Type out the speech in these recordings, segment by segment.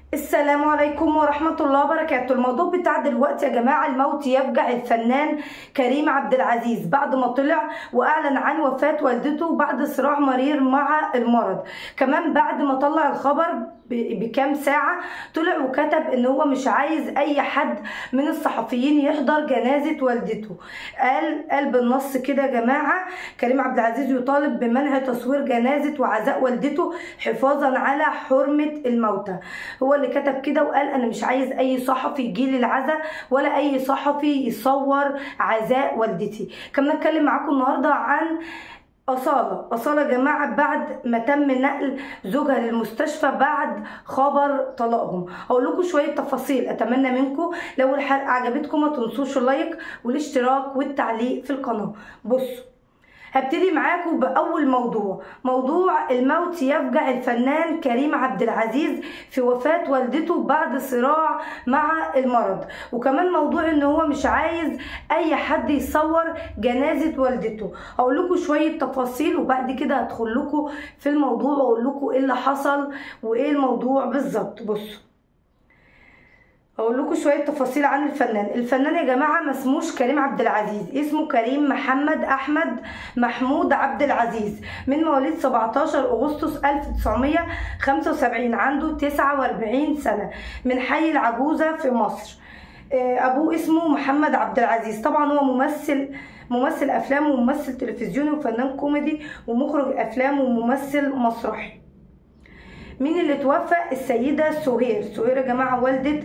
السلام عليكم ورحمة الله وبركاته الموضوع بتاع دلوقتي يا جماعة الموت يفجع الفنان كريم عبد العزيز بعد ما طلع وأعلن عن وفاة والدته بعد صراع مرير مع المرض كمان بعد ما طلع الخبر ب- بكام ساعة طلع وكتب ان هو مش عايز اي حد من الصحفيين يحضر جنازة والدته قال قال بالنص كده يا جماعة كريم عبد العزيز يطالب بمنع تصوير جنازة وعزاء والدته حفاظا على حرمة الموتى هو اللي كتب كده وقال انا مش عايز اي صحفي يجي لي العزاء ولا اي صحفي يصور عزاء والدتي كنا نتكلم معاكم النهارده عن أصالة أصالة يا جماعة بعد ما تم نقل زوجها للمستشفى بعد خبر طلاقهم هقول لكم شوية تفاصيل أتمنى منكم لو الحلقة عجبتكم ما تنسوش اللايك والاشتراك والتعليق في القناة بصوا هبتدي معاكم بأول موضوع موضوع الموت يفجع الفنان كريم عبد العزيز في وفاة والدته بعد صراع مع المرض وكمان موضوع ان هو مش عايز اي حد يصور جنازة والدته هقول لكم شوية تفاصيل وبعد كده هدخل لكم في الموضوع واقول لكم ايه اللي حصل وايه الموضوع بالظبط بصوا اقول لكم شويه تفاصيل عن الفنان الفنان يا جماعه ما اسموش كريم عبد العزيز اسمه كريم محمد احمد محمود عبد العزيز من مواليد 17 اغسطس 1975 عنده 49 سنه من حي العجوزه في مصر آه، ابوه اسمه محمد عبد العزيز طبعا هو ممثل ممثل افلام وممثل تلفزيوني وفنان كوميدي ومخرج افلام وممثل مسرحي مين اللي توفى السيدة سهير سهير يا جماعة والدة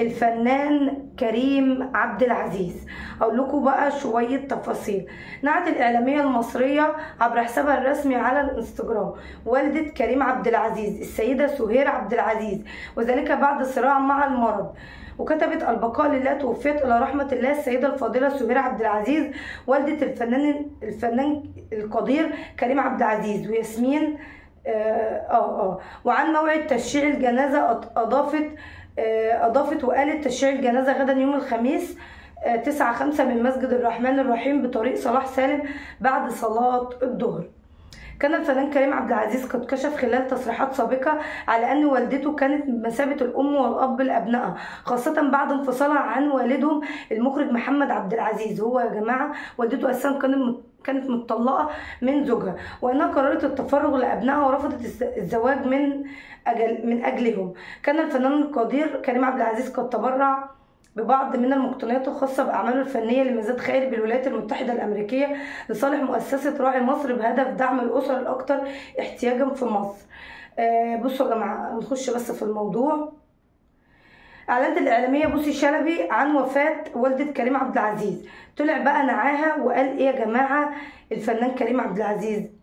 الفنان كريم عبد العزيز أقول لكم بقى شوية تفاصيل نعت الإعلامية المصرية عبر حسابها الرسمي على الانستجرام والدة كريم عبد العزيز السيدة سهير عبد العزيز وذلك بعد صراع مع المرض وكتبت البقاء لله توفيت الى رحمه الله السيده الفاضله سهير عبد العزيز والده الفنان الفنان القدير كريم عبد العزيز وياسمين اه اه وعن موعد تشييع الجنازه أض- اضافت آه، اضافت وقالت تشييع الجنازه غدا يوم الخميس آه، 9 5 من مسجد الرحمن الرحيم بطريق صلاح سالم بعد صلاه الظهر كان الفنان كريم عبد العزيز قد كشف خلال تصريحات سابقة على أن والدته كانت بمثابة الأم والأب لأبنائها خاصة بعد انفصالها عن والدهم المخرج محمد عبد العزيز هو يا جماعة والدته أساسا كانت مت- كانت متطلقة من زوجها وأنها قررت التفرغ لأبنائها ورفضت الز- الزواج من أجل من أجلهم كان الفنان القدير كريم عبد العزيز قد تبرع ببعض من المقتنيات الخاصة بأعماله الفنية لمزاد خيري بالولايات المتحدة الأمريكية لصالح مؤسسة راعي مصر بهدف دعم الأسر الأكثر احتياجا في مصر. آه بصوا يا جماعة نخش بس في الموضوع. أعلنت الإعلامية بوسي شلبي عن وفاة والدة كريم عبد العزيز. طلع بقى نعاها وقال إيه يا جماعة الفنان كريم عبد العزيز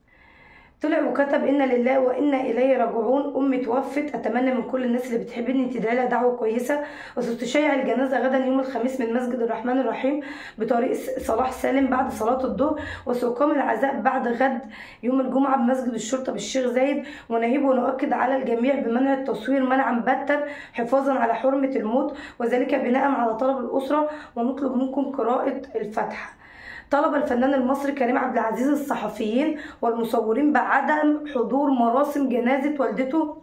طلع وكتب إنا لله وإنا إليه راجعون أمي توفت أتمنى من كل الناس اللي بتحبني تدعي لها دعوة كويسة وستشيع الجنازة غدا يوم الخميس من مسجد الرحمن الرحيم بطريق س- صلاح سالم بعد صلاة الظهر وسيقام العزاء بعد غد يوم الجمعة بمسجد الشرطة بالشيخ زايد ونهيب ونؤكد على الجميع بمنع التصوير منعا باتا حفاظا على حرمة الموت وذلك بناء على طلب الأسرة ونطلب منكم قراءة الفاتحة طلب الفنان المصري كريم عبد العزيز الصحفيين والمصورين بعدم حضور مراسم جنازة والدته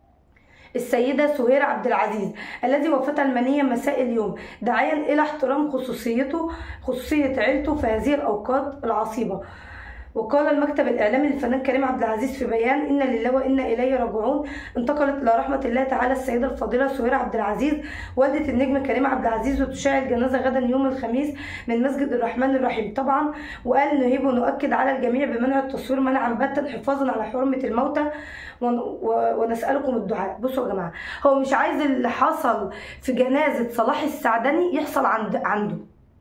السيدة سهير عبد العزيز الذي وفاة المنية مساء اليوم داعيا إلى احترام خصوصيته خصوصية عيلته في هذه الأوقات العصيبة وقال المكتب الإعلامي للفنان كريم عبد العزيز في بيان إن لله وإنا إليه راجعون انتقلت إلى رحمة الله تعالى السيدة الفاضلة سهير عبد العزيز والدة النجم كريم عبد العزيز وتشاع الجنازة غدا يوم الخميس من مسجد الرحمن الرحيم طبعا وقال نهيب ونؤكد على الجميع بمنع التصوير منعا باتا حفاظا على حرمة الموتى ون- و- ونسألكم الدعاء بصوا يا جماعة هو مش عايز اللي حصل في جنازة صلاح السعدني يحصل عند عنده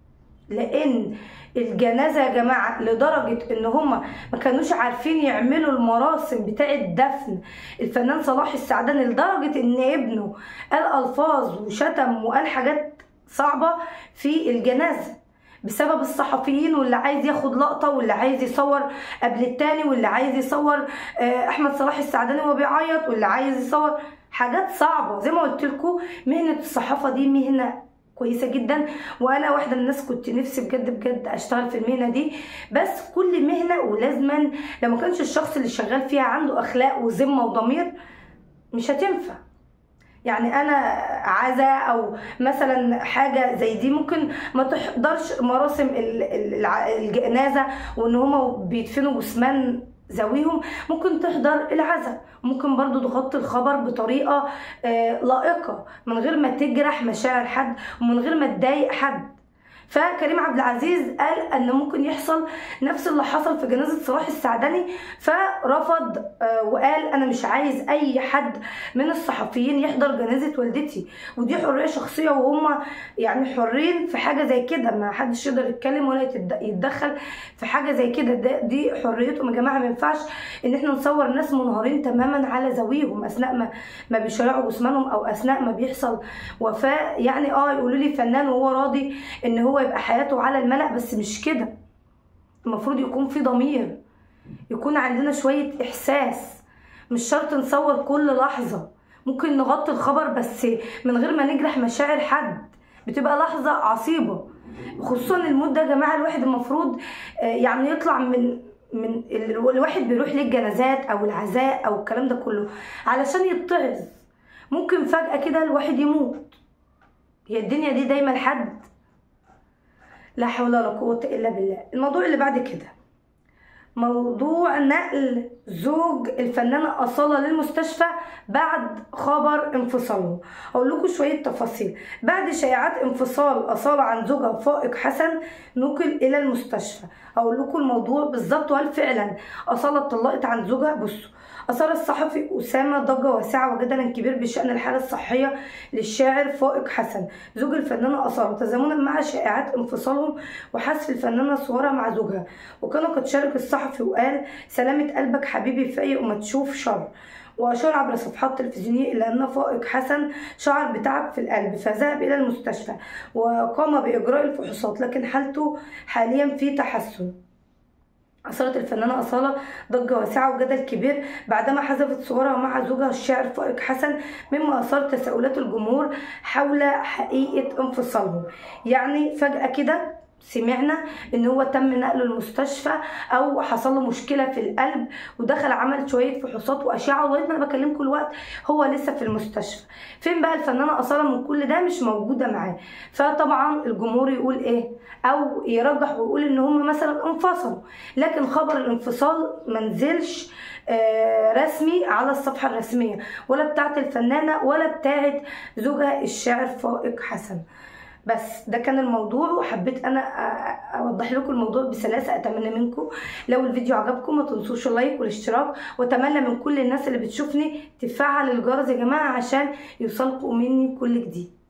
لان الجنازه يا جماعه لدرجه ان هم ما كانوش عارفين يعملوا المراسم بتاع الدفن الفنان صلاح السعداني لدرجه ان ابنه قال الفاظ وشتم وقال حاجات صعبه في الجنازه بسبب الصحفيين واللي عايز ياخد لقطه واللي عايز يصور قبل التاني واللي عايز يصور آه، احمد صلاح السعداني وهو بيعيط واللي عايز يصور حاجات صعبه زي ما قلت لكم مهنه الصحافه دي مهنه كويسه جدا وانا واحده من الناس كنت نفسي بجد بجد اشتغل في المهنه دي بس كل مهنه ولازما لو ما كانش الشخص اللي شغال فيها عنده اخلاق وذمه وضمير مش هتنفع يعني انا عزاء او مثلا حاجه زي دي ممكن ما تحضرش مراسم ال- ال- الع- الجنازه وان هما بيدفنوا جثمان ذويهم ممكن تحضر العزاء ممكن برضو تغطي الخبر بطريقه آه، لائقه من غير ما تجرح مشاعر حد ومن غير ما تضايق حد فكريم عبد العزيز قال ان ممكن يحصل نفس اللي حصل في جنازه صلاح السعدني فرفض آه، وقال انا مش عايز اي حد من الصحفيين يحضر جنازه والدتي ودي حريه شخصيه وهم يعني حرين في حاجه زي كده ما حدش يقدر يتكلم ولا يتد- يتدخل في حاجه زي كده ده دي حريتهم يا جماعه ما ينفعش ان احنا نصور ناس منهارين تماما على ذويهم اثناء ما ما بيشيعوا جثمانهم او اثناء ما بيحصل وفاه يعني اه يقولوا لي فنان وهو راضي ان هو يبقى حياته على الملأ بس مش كده المفروض يكون في ضمير يكون عندنا شوية إحساس مش شرط نصور كل لحظة ممكن نغطي الخبر بس من غير ما نجرح مشاعر حد بتبقى لحظة عصيبة خصوصا الموت ده يا جماعة الواحد المفروض آه، يعني يطلع من من ال- الواحد بيروح للجنازات او العزاء او الكلام ده كله علشان يتعظ ممكن فجأة كده الواحد يموت هي الدنيا دي دايما لحد لا حول ولا قوة إلا بالله الموضوع اللي بعد كده موضوع نقل زوج الفنانة أصالة للمستشفى بعد خبر انفصالهم أقول لكم شوية تفاصيل بعد شائعات انفصال أصالة عن زوجها فائق حسن نقل إلى المستشفى أقول لكم الموضوع بالظبط وهل فعلا أصالة اتطلقت عن زوجها بصوا أثار الصحفي أسامة ضجة واسعة وجدلا كبير بشأن الحالة الصحية للشاعر فائق حسن زوج الفنانة أصالة تزامنا مع شائعات انفصالهم وحذف الفنانة صورها مع زوجها وكان قد شارك الصحفي وقال سلامة قلبك حبيبي فايق وما تشوف شر وأشار عبر صفحات تلفزيونية إلى أن فائق حسن شعر بتعب في القلب فذهب إلى المستشفى وقام بإجراء الفحوصات لكن حالته حاليا في تحسن أثارت الفنانة أصالة ضجة واسعة وجدل كبير بعدما حذفت صورها مع زوجها الشاعر فائق حسن مما أثار تساؤلات الجمهور حول حقيقة انفصالهم يعني فجأة كده سمعنا ان هو تم نقله المستشفى او حصل له مشكله في القلب ودخل عمل شويه فحوصات واشعه ولغايه ما انا بكلمكم الوقت هو لسه في المستشفى فين بقى الفنانه اصاله من كل ده مش موجوده معاه فطبعا الجمهور يقول ايه او يرجح ويقول ان هم مثلا انفصلوا لكن خبر الانفصال منزلش آه، رسمي على الصفحه الرسميه ولا بتاعت الفنانه ولا بتاعت زوجها الشاعر فائق حسن بس ده كان الموضوع وحبيت انا أ- اوضح لكم الموضوع بسلاسه اتمنى منكم لو الفيديو عجبكم ما تنسوش اللايك والاشتراك واتمنى من كل الناس اللي بتشوفني تفعل الجرس يا جماعه عشان يوصلكم مني كل جديد